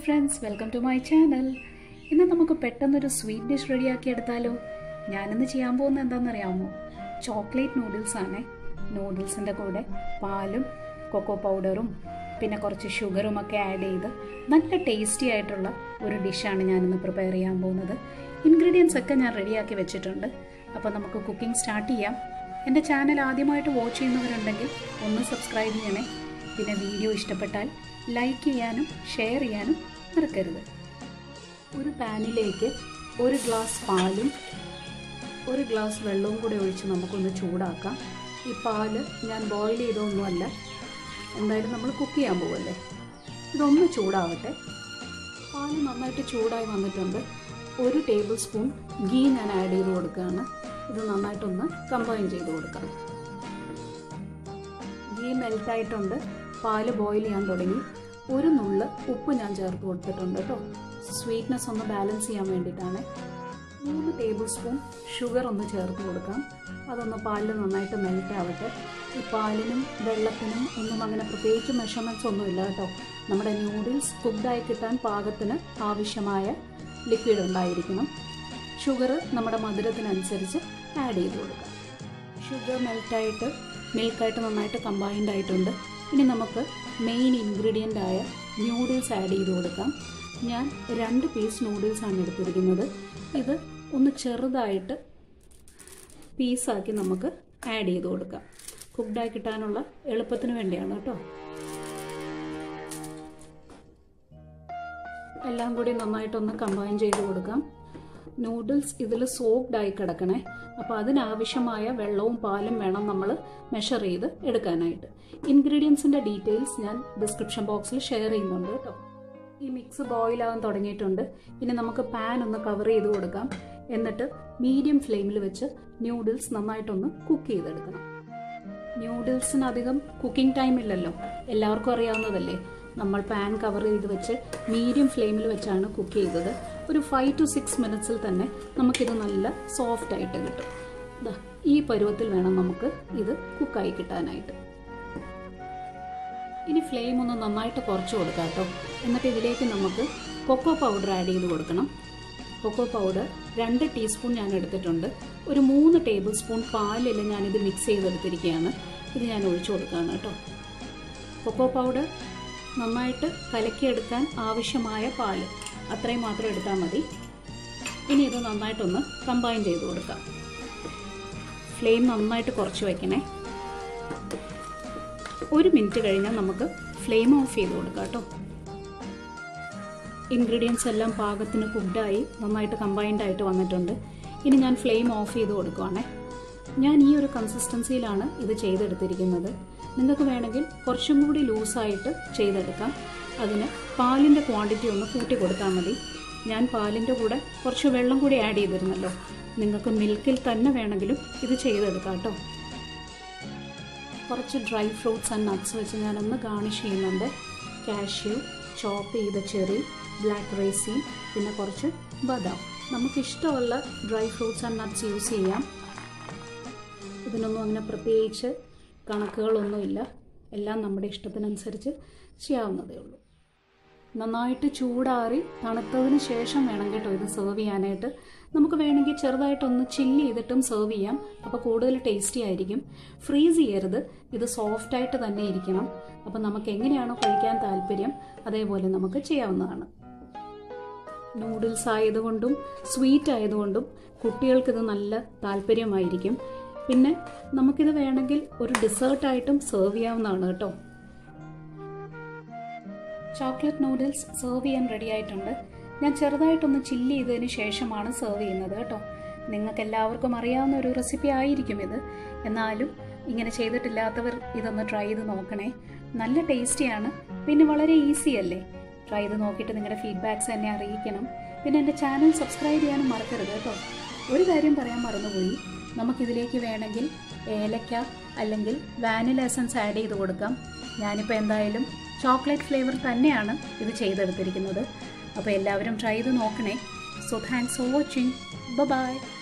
friends welcome to my channel ഇന്ന് നമുക്ക് പെട്ടെന്നൊരു സ്വീറ്റ് ഡിഷ് റെഡിയാക്കി എടുത്താലോ ഞാനിന്ന് ചെയ്യാൻ പോകുന്നത് എന്താണെന്നറിയാമോ ചോക്ലേറ്റ് നൂഡിൽസ് ആണ് നൂഡിൽസിൻ്റെ കൂടെ പാലും കൊക്കോ പൗഡറും പിന്നെ കുറച്ച് ഷുഗറും ഒക്കെ ആഡ് ചെയ്ത് നല്ല ടേസ്റ്റി ആയിട്ടുള്ള ഒരു ഡിഷാണ് ഞാനിന്ന് പ്രിപ്പയർ ചെയ്യാൻ പോകുന്നത് ഇൻഗ്രീഡിയൻസ് ഒക്കെ ഞാൻ റെഡിയാക്കി വെച്ചിട്ടുണ്ട് അപ്പോൾ നമുക്ക് കുക്കിംഗ് സ്റ്റാർട്ട് ചെയ്യാം എൻ്റെ ചാനൽ ആദ്യമായിട്ട് വാച്ച് ചെയ്യുന്നവരുണ്ടെങ്കിൽ ഒന്ന് സബ്സ്ക്രൈബ് ചെയ്യണേ പിന്നെ വീഡിയോ ഇഷ്ടപ്പെട്ടാൽ ലൈക്ക് ചെയ്യാനും ഷെയർ ചെയ്യാനും മറക്കരുത് ഒരു പാനിലേക്ക് ഒരു ഗ്ലാസ് പാലും ഒരു ഗ്ലാസ് വെള്ളവും കൂടി ഒഴിച്ച് നമുക്കൊന്ന് ചൂടാക്കാം ഈ പാല് ഞാൻ ബോയിൽ ചെയ്തൊന്നുമല്ല എന്തായാലും നമ്മൾ കുക്ക് ചെയ്യാൻ പോവല്ലേ ഇതൊന്ന് ചൂടാവട്ടെ പാല് നന്നായിട്ട് ചൂടായി വന്നിട്ടുണ്ട് ഒരു ടേബിൾ സ്പൂൺ ഗീ ഞാൻ ആഡ് ചെയ്ത് കൊടുക്കുകയാണ് ഇത് നന്നായിട്ടൊന്ന് കമ്പൈൻ ചെയ്ത് കൊടുക്കാം ഗീ മെൽറ്റായിട്ടുണ്ട് പാല് ബോയിൽ ചെയ്യാൻ തുടങ്ങി ഒരു നുള്ള് ഉപ്പ് ഞാൻ ചേർത്ത് കൊടുത്തിട്ടുണ്ട് കേട്ടോ സ്വീറ്റ്നെസ് ഒന്ന് ബാലൻസ് ചെയ്യാൻ വേണ്ടിയിട്ടാണ് മൂന്ന് ടേബിൾ സ്പൂൺ ഷുഗർ ഒന്ന് ചേർത്ത് കൊടുക്കാം അതൊന്ന് പാലിൽ നന്നായിട്ട് മെൽറ്റ് ആവട്ടെ ഈ പാലിനും വെള്ളത്തിനും ഒന്നും അങ്ങനെ പ്രത്യേകിച്ച് മെഷർമെൻറ്റ്സ് ഒന്നുമില്ല കേട്ടോ നമ്മുടെ ന്യൂഡിൽസ് കുക്ക്ഡായി കിട്ടാൻ പാകത്തിന് ആവശ്യമായ ലിക്വിഡ് ഉണ്ടായിരിക്കണം ഷുഗർ നമ്മുടെ മധുരത്തിനനുസരിച്ച് ആഡ് ചെയ്ത് കൊടുക്കാം ഷുഗർ മെൽറ്റായിട്ട് മിൽക്കായിട്ട് നന്നായിട്ട് കമ്പൈൻഡ് ആയിട്ടുണ്ട് ഇനി നമുക്ക് മെയിൻ ഇൻഗ്രീഡിയൻ്റ് ആയ ന്യൂഡിൽസ് ആഡ് ചെയ്ത് കൊടുക്കാം ഞാൻ രണ്ട് പീസ് നൂഡിൽസാണ് എടുത്തിരിക്കുന്നത് ഇത് ഒന്ന് ചെറുതായിട്ട് പീസാക്കി നമുക്ക് ആഡ് ചെയ്ത് കൊടുക്കാം കുക്ക്ഡായി കിട്ടാനുള്ള എളുപ്പത്തിന് വേണ്ടിയാണ് കേട്ടോ എല്ലാം കൂടി നന്നായിട്ടൊന്ന് കമ്പൈൻ ചെയ്ത് കൊടുക്കാം നൂഡിൽസ് ഇതിൽ സോക്ഡ് ആയി കിടക്കണേ അപ്പോൾ അതിനാവശ്യമായ വെള്ളവും പാലും വേണം നമ്മൾ മെഷർ ചെയ്ത് എടുക്കാനായിട്ട് ഇൻഗ്രീഡിയൻസിൻ്റെ ഡീറ്റെയിൽസ് ഞാൻ ഡിസ്ക്രിപ്ഷൻ ബോക്സിൽ ഷെയർ ചെയ്യുന്നുണ്ട് കേട്ടോ ഈ മിക്സ് ബോയിൽ ആകാൻ തുടങ്ങിയിട്ടുണ്ട് ഇനി നമുക്ക് പാൻ ഒന്ന് കവർ ചെയ്ത് കൊടുക്കാം എന്നിട്ട് മീഡിയം ഫ്ലെയിമിൽ വെച്ച് ന്യൂഡിൽസ് നന്നായിട്ടൊന്ന് കുക്ക് ചെയ്തെടുക്കണം ന്യൂഡിൽസിന് അധികം കുക്കിംഗ് ടൈം ഇല്ലല്ലോ എല്ലാവർക്കും അറിയാവുന്നതല്ലേ നമ്മൾ പാൻ കവർ ചെയ്ത് വെച്ച് മീഡിയം ഫ്ലെയിമിൽ വെച്ചാണ് കുക്ക് ചെയ്തത് ഒരു ഫൈവ് ടു സിക്സ് മിനിറ്റ്സിൽ തന്നെ നമുക്കിത് നല്ല സോഫ്റ്റ് ആയിട്ട് കിട്ടും ദാ ഈ പരുവത്തിൽ വേണം നമുക്ക് ഇത് കുക്കായി കിട്ടാനായിട്ട് ഇനി ഫ്ലെയിം ഒന്ന് നന്നായിട്ട് കുറച്ച് കൊടുക്കാം കേട്ടോ എന്നിട്ട് ഇതിലേക്ക് നമുക്ക് കൊക്കോ പൗഡർ ആഡ് ചെയ്ത് കൊടുക്കണം കൊക്കോ പൗഡർ രണ്ട് ടീസ്പൂൺ ഞാൻ എടുത്തിട്ടുണ്ട് ഒരു മൂന്ന് ടേബിൾ സ്പൂൺ പാലിൽ ഞാനിത് മിക്സ് ചെയ്തെടുത്തിരിക്കുകയാണ് ഇത് ഞാൻ ഒഴിച്ചു കൊടുക്കുകയാണ് കേട്ടോ കൊക്കോ പൗഡർ നന്നായിട്ട് കലക്കിയെടുക്കാൻ ആവശ്യമായ പാല് അത്രയും മാത്രം എടുത്താൽ മതി ഇനി ഇത് നന്നായിട്ടൊന്ന് കമ്പൈൻ ചെയ്ത് കൊടുക്കാം ഫ്ലെയിം നന്നായിട്ട് കുറച്ച് വയ്ക്കണേ ഒരു മിനിറ്റ് കഴിഞ്ഞാൽ നമുക്ക് ഫ്ലെയിം ഓഫ് ചെയ്ത് കൊടുക്കാം കേട്ടോ ഇൻഗ്രീഡിയൻസ് എല്ലാം പാകത്തിന് കുക്ഡായി നന്നായിട്ട് കമ്പൈൻഡ് ആയിട്ട് വന്നിട്ടുണ്ട് ഇനി ഞാൻ ഫ്ലെയിം ഓഫ് ചെയ്ത് കൊടുക്കുവാണേ ഞാൻ ഈ ഒരു കൺസിസ്റ്റൻസിയിലാണ് ഇത് ചെയ്തെടുത്തിരിക്കുന്നത് നിങ്ങൾക്ക് വേണമെങ്കിൽ കുറച്ചും കൂടി ലൂസായിട്ട് ചെയ്തെടുക്കാം അതിന് പാലിൻ്റെ ക്വാണ്ടിറ്റി ഒന്ന് കൂട്ടി കൊടുത്താൽ മതി ഞാൻ പാലിൻ്റെ കൂടെ കുറച്ച് വെള്ളം കൂടി ആഡ് ചെയ്തിരുന്നല്ലോ നിങ്ങൾക്ക് മിൽക്കിൽ തന്നെ വേണമെങ്കിലും ഇത് ചെയ്തെടുക്കാം കേട്ടോ കുറച്ച് ഡ്രൈ ഫ്രൂട്ട്സ് ആൻഡ് നട്ട്സ് വെച്ച് ഞാനൊന്ന് ഗാർണിഷ് ചെയ്യുന്നുണ്ട് കാഷ്യൂ ചോപ്പ് ചെയ്ത ചെറി ബ്ലാക്ക് റൈസീൻ പിന്നെ കുറച്ച് ബദാം നമുക്കിഷ്ടമുള്ള dry fruits and nuts use ചെയ്യാം ഇതിനൊന്നും അങ്ങനെ പ്രത്യേകിച്ച് കണക്കുകളൊന്നുമില്ല എല്ലാം നമ്മുടെ ഇഷ്ടത്തിനനുസരിച്ച് ചെയ്യാവുന്നതേ ഉള്ളൂ നന്നായിട്ട് ചൂടാറി തണുത്തതിന് ശേഷം വേണം കേട്ടോ ഇത് സെർവ് ചെയ്യാനായിട്ട് നമുക്ക് വേണമെങ്കിൽ ചെറുതായിട്ടൊന്ന് ചില്ല് ചെയ്തിട്ടും സെർവ് ചെയ്യാം അപ്പോൾ കൂടുതൽ ടേസ്റ്റി ആയിരിക്കും ഫ്രീസ് ചെയ്യരുത് ഇത് സോഫ്റ്റ് ആയിട്ട് തന്നെ ഇരിക്കണം അപ്പോൾ നമുക്ക് എങ്ങനെയാണോ കഴിക്കാൻ താല്പര്യം അതേപോലെ നമുക്ക് ചെയ്യാവുന്നതാണ് നൂഡിൽസ് ആയതുകൊണ്ടും സ്വീറ്റ് ആയതുകൊണ്ടും കുട്ടികൾക്കിത് നല്ല താല്പര്യമായിരിക്കും പിന്നെ നമുക്കിത് വേണമെങ്കിൽ ഒരു ഡെസേർട്ടായിട്ടും സെർവ് ചെയ്യാവുന്നതാണ് കേട്ടോ ചോക്ലേറ്റ് നൂഡിൽസ് സെർവ് ചെയ്യാൻ റെഡി ആയിട്ടുണ്ട് ഞാൻ ചെറുതായിട്ടൊന്ന് ചില്ല് ചെയ്തതിന് ശേഷമാണ് സെർവ് ചെയ്യുന്നത് കേട്ടോ നിങ്ങൾക്ക് എല്ലാവർക്കും അറിയാവുന്ന ഒരു റെസിപ്പി ആയിരിക്കും ഇത് എന്നാലും ഇങ്ങനെ ചെയ്തിട്ടില്ലാത്തവർ ഇതൊന്ന് ട്രൈ ചെയ്ത് നോക്കണേ നല്ല ടേസ്റ്റിയാണ് പിന്നെ വളരെ ഈസി അല്ലേ ട്രൈ ചെയ്ത് നോക്കിയിട്ട് നിങ്ങളുടെ ഫീഡ്ബാക്ക്സ് എന്നെ അറിയിക്കണം പിന്നെ എൻ്റെ ചാനൽ സബ്സ്ക്രൈബ് ചെയ്യാനും മറക്കരുത് കേട്ടോ ഒരു കാര്യം പറയാൻ മറന്നുപോയി നമുക്കിതിലേക്ക് വേണമെങ്കിൽ ഏലക്ക അല്ലെങ്കിൽ വാനില എസൻസ് ആഡ് ചെയ്ത് കൊടുക്കാം ഞാനിപ്പോൾ എന്തായാലും ചോക്ലേറ്റ് ഫ്ലേവർ തന്നെയാണ് ഇത് ചെയ്തെടുത്തിരിക്കുന്നത് അപ്പോൾ എല്ലാവരും ട്രൈ ചെയ്ത് നോക്കണേ so thanks for watching by